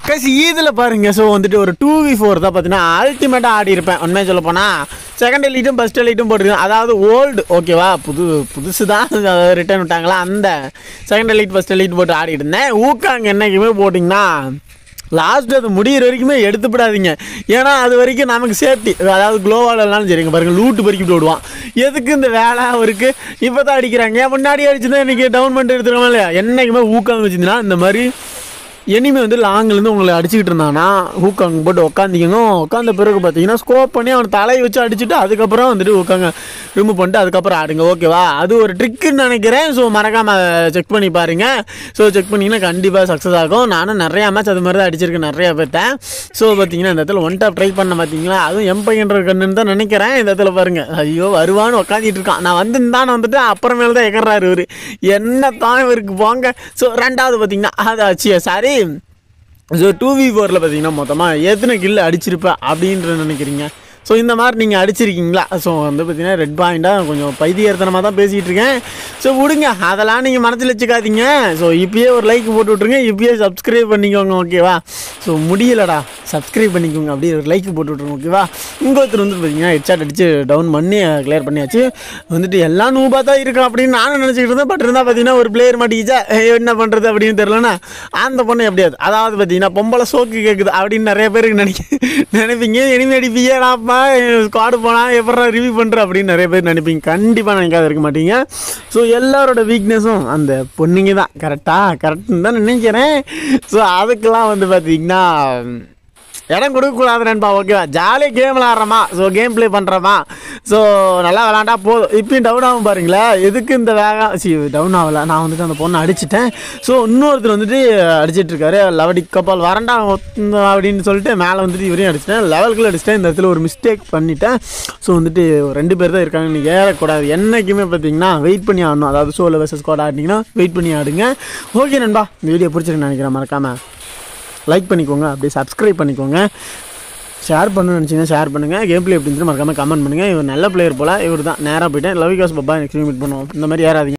கசி இதில் பாருங்க ஸோ வந்துட்டு ஒரு டூ வி ஃபோர் தான் பார்த்தீங்கன்னா அல்டிமேட்டாக ஆடி இருப்பேன் உண்மையாக சொல்ல போனால் செகண்ட் எலிட்டும் ஃபஸ்ட் எலிட்டும் போட்டுருக்கேன் அதாவது ஓல்டு ஓகேவா புது புதுசு தான் ரிட்டர்ன் விட்டாங்களா அந்த செகண்ட் எலிட் ஃபஸ்ட் எலிட் போட்டு ஆடிட்டு இருந்தேன் ஊக்காங்க என்னைக்குமே போட்டிங்கன்னா லாஸ்ட் அது முடியிற வரைக்குமே எடுத்துப்படாதீங்க ஏன்னா அது வரைக்கும் நமக்கு சேஃப்டி அதாவது குளோவாலனாலும் சரிங்க பாருங்க லூட்டு பறிக்கி விடுவான் எதுக்கு இந்த வேலை அவருக்கு இப்போ தான் அடிக்கிறாங்க ஏன் முன்னாடி அடிச்சுதான் இன்னைக்கு டவுன் பண்ணிட்டு எடுத்துருவோம் இல்லையா என்னைக்குமே ஊக்காங்க வச்சுருந்தீங்கன்னா இந்த மாதிரி எனிமே வந்து லாங்கிலேருந்து உங்களை அடிச்சுக்கிட்டு இருந்தானா ஹூக்காங்க போட்டு உட்காந்திக்கங்க உட்காந்த பிறகு பார்த்தீங்கன்னா ஸ்கோப் பண்ணி அவன் தலையை வச்சு அடிச்சுட்டு அதுக்கப்புறம் வந்துட்டு உட்காங்க ரிமூவ் பண்ணிட்டு அதுக்கப்புறம் ஆடுங்க ஓகேவா அது ஒரு ட்ரிக்குன்னு நினைக்கிறேன் ஸோ மறக்காமல் செக் பண்ணி பாருங்க ஸோ செக் பண்ணிங்கன்னா கண்டிப்பாக சக்ஸஸ் ஆகும் நானும் நிறையா மேட்ச் அது மாதிரி தான் அடிச்சிருக்கேன் நிறையா பேர்த்தேன் ஸோ பார்த்தீங்கன்னா இந்த இடத்துல ஒன் டாப் ட்ரை பண்ண பார்த்தீங்களா அதுவும் எம்பையன்ற கண்ணுன்னு தான் நினைக்கிறேன் இந்த இடத்துல பாருங்க ஐயோ வருவான்னு உட்காந்துட்டு இருக்கான் நான் வந்து தான் வந்துட்டு அப்புறமேல தான் எகறாரு இவர் என்ன தான் இவருக்கு போங்க ஸோ ரெண்டாவது பார்த்தீங்கன்னா அதாச்சு சாரி ஸோ டூ வி ஃபோரில் பார்த்தீங்கன்னா மொத்தமாக எத்தனை கில் அடிச்சிருப்பேன் அப்படின்ற நினைக்கிறீங்க ஸோ இந்த மாதிரி நீங்கள் அடிச்சிருக்கீங்களா ஸோ வந்து பார்த்தீங்கன்னா ரெட் பாயிண்டாக கொஞ்சம் பைத்தியர்த்தனமாக தான் பேசிகிட்டு இருக்கேன் ஸோ விடுங்க அதெல்லாம் நீங்கள் மனசில் வச்சுக்காதீங்க ஸோ இப்பயே ஒரு லைக் போட்டு விட்ருங்க இப்பயே சப்ஸ்கிரைப் பண்ணிக்கோங்க ஓகேவா ஸோ முடியலடா சப்ஸ்கிரைப் பண்ணிக்கோங்க அப்படியே ஒரு லைக் போட்டு விட்ருங்க ஓகேவா இன்னொருத்தர் வந்து பார்த்தீங்கன்னா ஹெட்ஷாட் அடித்து டவுன் பண்ணி கிளியர் பண்ணியாச்சு வந்துட்டு எல்லாம் நூபாக தான் இருக்கும் அப்படின்னு நானும் நினச்சிக்கிட்டு இருந்தேன் பட் இருந்தால் பார்த்தீங்கன்னா ஒரு பிளேயர் மாட்டிக்கிச்சா ஏய், என்ன பண்ணுறது அப்படின்னு தெரிலனா அந்த பொண்ணு எப்படியாது அதாவது பார்த்தீங்கன்னா பொம்பளை சோக்கு கேட்குது அப்படின்னு நிறைய பேருக்கு நினைக்க நினைப்பீங்க இனிமே அடிப்பீங்க நான்ப்பா ஸ்குவாடு போனால் எப்படா ரிவ்யூ பண்ணுற அப்படின்னு நிறைய பேர் நினைப்பீங்க கண்டிப்பாக நினைக்காத இருக்க மாட்டீங்க ஸோ எல்லாரோட வீக்னஸும் அந்த பொண்ணுங்க தான் கரெக்டாக கரெக்டுன்னு தான் நினைக்கிறேன் ஸோ அதுக்கெல்லாம் வந்து பார்த்தீங்கன்னா இடம் கொடுக்கக்கூடாது நண்பா ஓகேவா ஜாலியாக கேம் விளாட்றோமா ஸோ கேம் ப்ளே பண்ணுறோமா ஸோ நல்லா விளாண்டா போதும் இப்பயும் டவுன் ஆகும் பாருங்களேன் எதுக்கு இந்த வேகம் சி டவுன் ஆகல நான் வந்துட்டு அந்த பொண்ணை அடிச்சிட்டேன் ஸோ இன்னொருத்தர் வந்துட்டு அடிச்சிட்டு இருக்காரு லவடி கப்பால் வரண்டா அப்படின்னு சொல்லிட்டு மேலே வந்துட்டு இவரையும் அடிச்சிட்டேன் லெவலுக்குள்ள அடிச்சிட்டேன் இந்த இடத்துல ஒரு மிஸ்டேக் பண்ணிட்டேன் ஸோ வந்துட்டு ரெண்டு பேர் தான் இருக்காங்க நீங்கள் ஏறக்கூடாது என்னைக்குமே பார்த்தீங்கன்னா வெயிட் பண்ணி ஆடணும் அதாவது சோலோ வெர்சஸ் ஸ்குவாட் ஆடினீங்கன்னா வெயிட் பண்ணி ஆடுங்க ஓகே நண்பா இந்த வீடியோ பிடிச்சிருக்குன்னு நினைக்கிறேன் மறக்காமல் லைக் பண்ணிக்கோங்க அப்படியே சப்ஸ்கிரைப் பண்ணிக்கோங்க ஷேர் பண்ணணும்னு நினச்சிங்கன்னா ஷேர் பண்ணுங்கள் கேம் பிளே எப்படின்னு மறக்காமல் கமெண்ட் பண்ணுங்கள் இவர் நல்ல பிளேயர் போல் இவர் தான் நேராக போயிட்டேன் லவ் காஸ் பப்பா நெக்ஸ்ட் மீட் பண்ணுவோம் இந்த மாதிரி ஏறாதீங்க